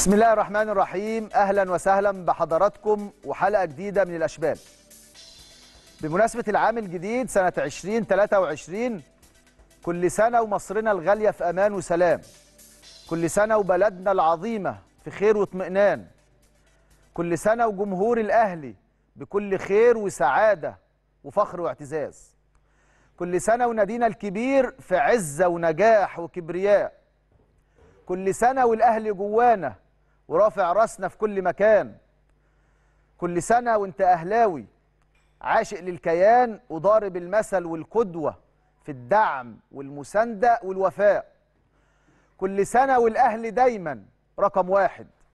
بسم الله الرحمن الرحيم اهلا وسهلا بحضراتكم وحلقه جديده من الاشبال بمناسبه العام الجديد سنه 2023 كل سنه ومصرنا الغاليه في امان وسلام كل سنه وبلدنا العظيمه في خير واطمئنان كل سنه وجمهور الاهلي بكل خير وسعاده وفخر واعتزاز كل سنه ونادينا الكبير في عزه ونجاح وكبرياء كل سنه والاهلي جوانا ورافع راسنا في كل مكان كل سنه وانت اهلاوي عاشق للكيان وضارب المثل والقدوه في الدعم والمسانده والوفاء كل سنه والاهلي دايما رقم واحد